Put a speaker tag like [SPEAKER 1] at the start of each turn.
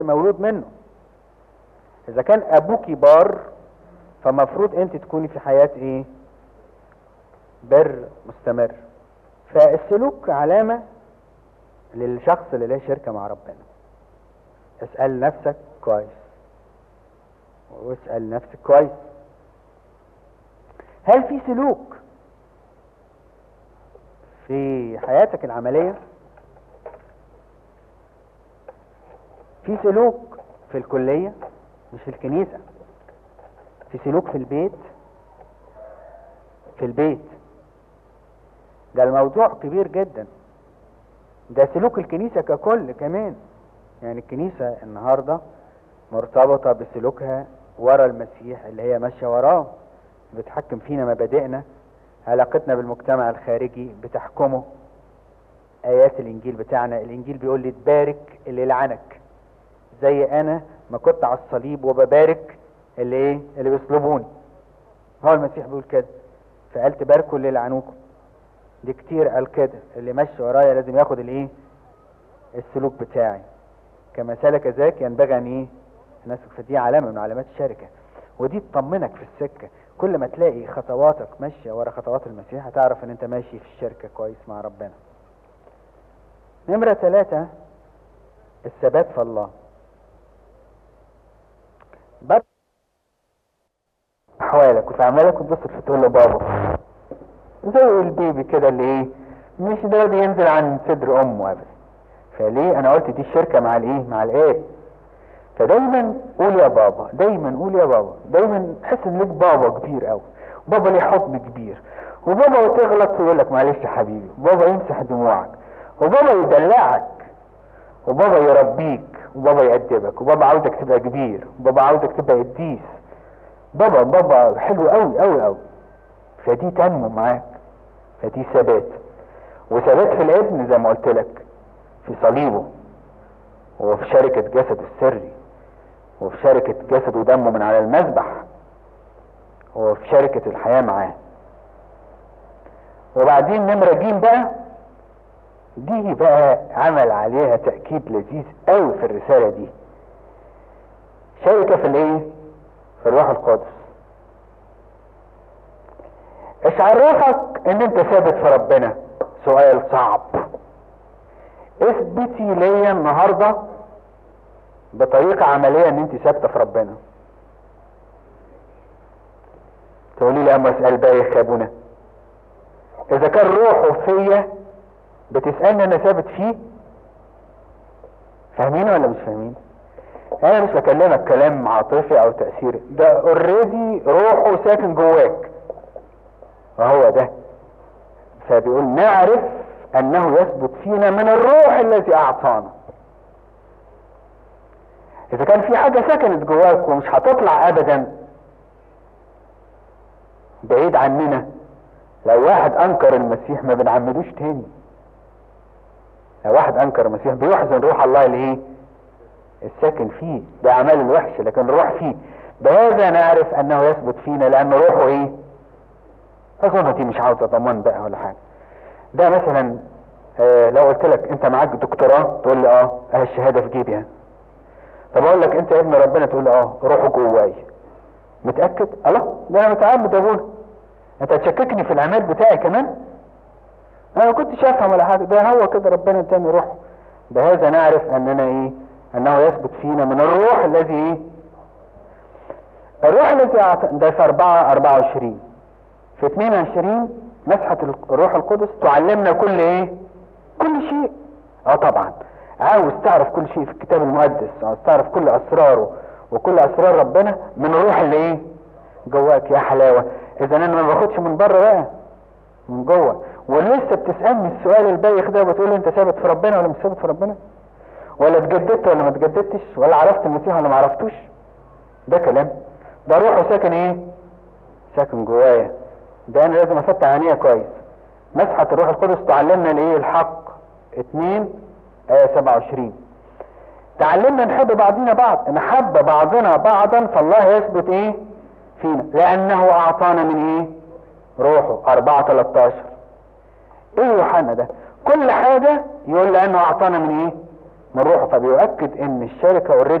[SPEAKER 1] مولود منه اذا كان ابوكي بار فمفروض انت تكوني في حياة ايه بر مستمر فالسلوك علامة للشخص اللي له شركة مع ربنا اسأل نفسك كويس واسأل نفسك كويس هل في سلوك في حياتك العملية في سلوك في الكلية مش في الكنيسة في سلوك في البيت في البيت ده الموضوع كبير جدا ده سلوك الكنيسة ككل كمان يعني الكنيسة النهاردة مرتبطة بسلوكها ورا المسيح اللي هي ماشية وراه بتحكم فينا مبادئنا علاقتنا بالمجتمع الخارجي بتحكمه ايات الانجيل بتاعنا الانجيل بيقول لي تبارك اللي يلعنك زي انا ما كنت على الصليب وببارك اللي ايه اللي بيصلبوني هو المسيح بيقول كده فقال تباركوا اللي يلعنوكم دي كتير قال كده اللي ماشي ورايا لازم ياخد الايه السلوك بتاعي كما سلك ذاك ينبغي ان ايه نسلك فدي علامه من علامات الشركه ودي تطمنك في السكه كل ما تلاقي خطواتك ماشيه ورا خطوات المسيح هتعرف ان انت ماشي في الشركه كويس مع ربنا نمره ثلاثة الثبات في الله بر احوالك وتعاملك وتبص في تقول له بابا زي البيبي كده اللي ايه مش ده بينزل عن صدر امه ابدا فليه انا قلت دي الشركه مع الايه مع الاب فدايما قول يا بابا دايما قول يا بابا دايما تحس ان ليك بابا كبير قوي بابا ليه حضن كبير وبابا تغلط ويقول لك معلش يا حبيبي وبابا يمسح دموعك وبابا يدلعك وبابا يربيك وبابا يأدبك وبابا عاوزك تبقى كبير وبابا عاوزك تبقى قديس بابا بابا حلو قوي قوي قوي فدي تنمو معاك فدي ثبات وثبات في الابن زي ما قلت لك في صليبه وفي شركة جسده السري وفي شركة جسد ودمه من على المذبح وفي شركة الحياة معاه وبعدين نمرة جيم بقى دي بقى عمل عليها تأكيد لذيذ قوي في الرسالة دي شركة في الايه في الروح القدس ايش عرفك ان انت ثابت في ربنا سؤال صعب اثبتي ليا النهارده بطريقه عمليه ان انت ثابته في ربنا تقولي لي اما اسال بايخ يا ابونا اذا كان روحه فيا بتسالني انا ثابت فيه فاهمين ولا مش فاهمين انا مش بكلمك كلام عاطفي او تاثيري ده اوريدي روحه ساكن جواك وهو ده فبيقول نعرف انه يثبت فينا من الروح الذي اعطانا اذا كان في حاجة سكنت جواك ومش هتطلع ابدا بعيد عننا لو واحد انكر المسيح ما بنعمدوش تاني لو واحد انكر المسيح بيحزن روح الله الايه الساكن فيه ده اعمال الوحشة لكن الروح فيه بهذا نعرف انه يثبت فينا لان روحه ايه اظن دي مش عاوز ضمان بقى ولا حاجة ده مثلا آه لو قلت لك انت معاك دكتوراه تقول لي اه اه الشهادة في جيبي ها طب اقول لك انت يا ابن ربنا تقول لي اه روحه جواي متأكد الله ده انا متعمد اقول انت هتشككني في العماد بتاعي كمان انا ما كنتش افهم ولا حاجة ده هو كده ربنا اداني روح بهذا نعرف اننا ايه انه يثبت فينا من الروح الذي ايه الروح الذي أعط... ده في 4 24 في 22 مسحة الروح القدس تعلمنا كل ايه كل شيء اه طبعا عاوز تعرف كل شيء في الكتاب المقدس عاوز تعرف كل اسراره وكل اسرار ربنا من الروح اللي ايه جواك يا حلاوة اذا انا ما باخدش من بره بقى من جوه ولسه بتسألني السؤال البايخ ده وبتقول لي انت ثابت في ربنا ولا مش ثابت في ربنا ولا اتجددت ولا ما اتجددتش ولا عرفت المسيح ولا ما عرفتوش ده كلام ده روحه ساكن ايه ساكن جوايا ده انا لازم افتح عينيا كويس مسحة الروح القدس تعلمنا الايه الحق اتنين آية سبعة وعشرين تعلمنا نحب بعضنا بعض نحب بعضنا بعضا فالله يثبت ايه فينا لانه اعطانا من ايه روحه اربعة تلاتاشر ايه يوحنا ده كل حاجة يقول لانه اعطانا من ايه من روحه فبيؤكد ان الشركة اوريدي